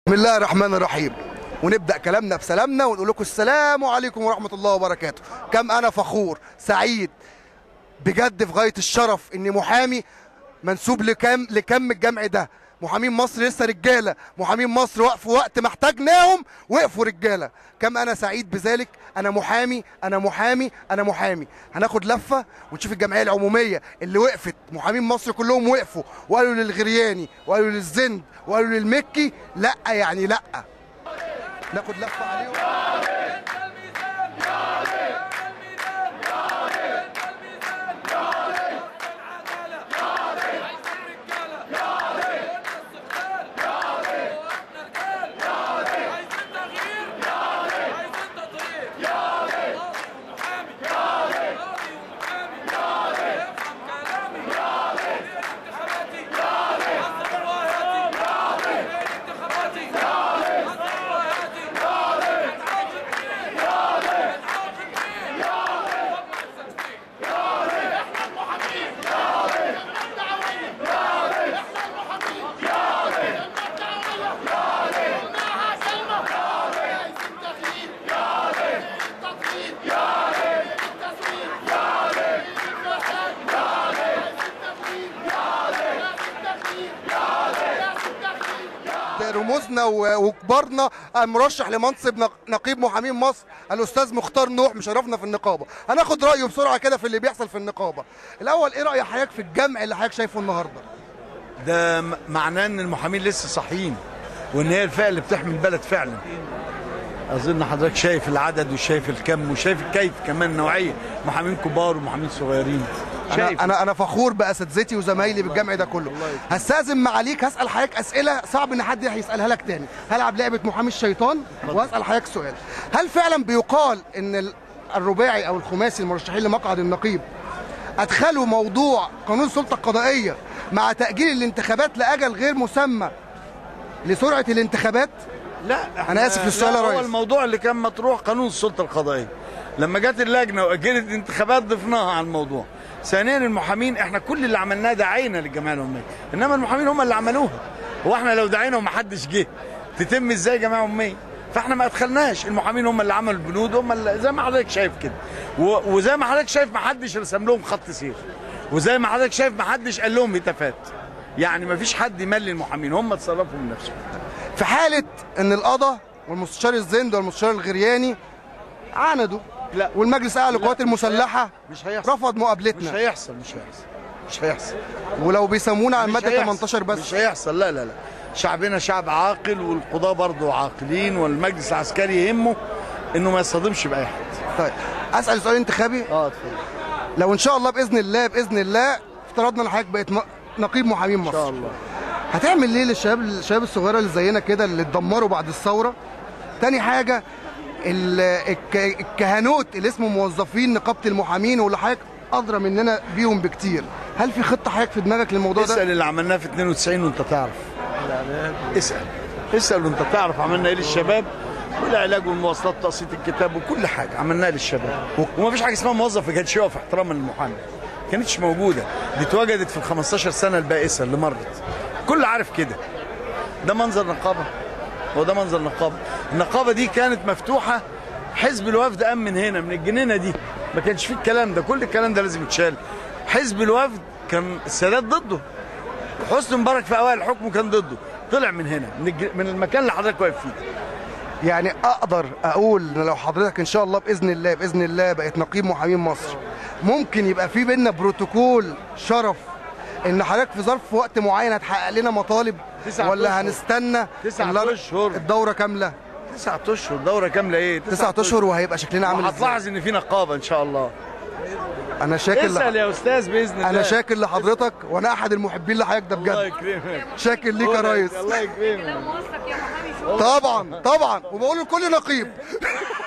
بسم الله الرحمن الرحيم ونبدا كلامنا بسلامنا ونقول لكم السلام عليكم ورحمه الله وبركاته كم انا فخور سعيد بجد في غايه الشرف اني محامي منسوب لكم لكم الجمع ده محامين مصر لسه رجاله محامين مصر وقفوا وقت ما احتاجناهم وقفوا رجاله كم انا سعيد بذلك انا محامي انا محامي انا محامي هناخد لفه ونشوف الجمعيه العموميه اللي وقفت محامين مصر كلهم وقفوا وقالوا للغرياني وقالوا للزند وقالوا للمكي لا يعني لا ناخد لفه عليهم رموزنا و- وكبارنا المرشح لمنصب نق- نقيب محامين مصر الاستاذ مختار نوح مشرفنا في النقابه هناخد رايه بسرعه كده في اللي بيحصل في النقابه الاول ايه راي حضرتك في الجمع اللي حضرتك شايفه النهارده ده م- معناه ان المحامين لسه صاحيين وان هي الفئه اللي بتحمي البلد فعلا اظن حضرتك شايف العدد وشايف الكم وشايف الكيف كمان نوعيه محامين كبار ومحامين صغيرين شايف انا انا انا فخور باساتذتي وزمايلي بالجمع ده كله هستاذن معاليك هسال حضرتك اسئله صعب ان حد يسالها لك تاني هلعب لعبه محامي الشيطان واسال حضرتك سؤال هل فعلا بيقال ان ال- الرباعي او الخماسي المرشحين لمقعد النقيب ادخلوا موضوع قانون السلطه القضائيه مع تاجيل الانتخابات لاجل غير مسمى لسرعه الانتخابات لا أنا آسف للسؤال يا لا، ريس. هو الموضوع اللي كان مطروح قانون السلطه القضائيه لما جت اللجنه واجلت الانتخابات ضفناها على الموضوع ثانيا المحامين احنا كل اللي عملناه دعينا للجمعيه العموميه انما المحامين هم اللي عملوها هو احنا لو دعينا ومحدش جه تتم ازاي جمعيه عموميه فاحنا ما ادخلناش المحامين هم اللي عملوا البنود هم اللي زي ما حضرتك شايف كده و- وزي ما حضرتك شايف ما حدش رسم لهم خط سير وزي ما حضرتك شايف ما حدش قال لهم هتافات يعني ما فيش حد يملي المحامين هم اتصرفوا من نفسهم في حاله ان القضاء والمستشار الزند والمستشار الغرياني عاندوا لا. والمجلس الاعلى للقوات المسلحه مش هيحصل رفض مش مقابلتنا هيحصل مش هيحصل مش هيحصل ولو بيسمونا على مش الماده هيحصل. 18 بس مش هيحصل لا لا لا شعبنا شعب عاقل والقضاة برضه عاقلين والمجلس العسكري يهمه انه ما يصطدمش باي حد طيب اسال سؤال انتخابي اه اتفضل لو ان شاء الله باذن الله باذن الله افترضنا ان حضرتك بقيت م- نقيب محامين ان شاء مصر الله هتعمل ليه للشباب الشباب الصغيره اللي زينا كده اللي اتدمروا بعد الثوره تاني حاجه ال- الك- الكهنوت اللي اسمه موظفين نقابه المحامين واللي حضرتك ادرى مننا بيهم بكتير هل في خطه حضرتك في دماغك للموضوع ده اسال اللي عملناه في 92 وانت تعرف اسال اسال وانت تعرف عملنا ايه للشباب والعلاج والمواصلات تقسيط الكتاب وكل حاجه عملناها للشباب وما فيش حاجه اسمها موظف ما كانش يقف احتراما للمحامي ما كانتش موجوده دي اتوجدت في ال 15 سنه البائسه اللي مرت كل عارف كده ده منظر نقابه هو ده منظر نقابه النقابه دي كانت مفتوحه حزب الوفد قام من هنا من الجنينه دي ما كانش فيه الكلام ده كل الكلام ده لازم يتشال حزب الوفد كان السادات ضده حسني مبارك في اوائل حكمه كان ضده طلع من هنا من, الج... من المكان اللي حضرتك واقف فيه يعني اقدر اقول ان لو حضرتك ان شاء الله باذن الله باذن الله بقيت نقيب محامين مصر ممكن يبقى في بينا بروتوكول شرف ان حضرتك في ظرف وقت معين هتحقق لنا مطالب تسعة ولا أشهر. هنستنى تسعة الر- أشهر. الدوره كامله تسعة اشهر دوره كامله ايه تسعة اشهر وهيبقى شكلنا عامل ازاي وهتلاحظ ان في نقابه ان شاء الله انا شاكر اسال لح... يا استاذ باذن الله انا شاكر لحضرتك وانا احد المحبين لحضرتك ده الله بجد يكرمك شاكر ليك يا ريس الله يكرمك موثق يا محامي طبعا طبعا وبقول لكل نقيب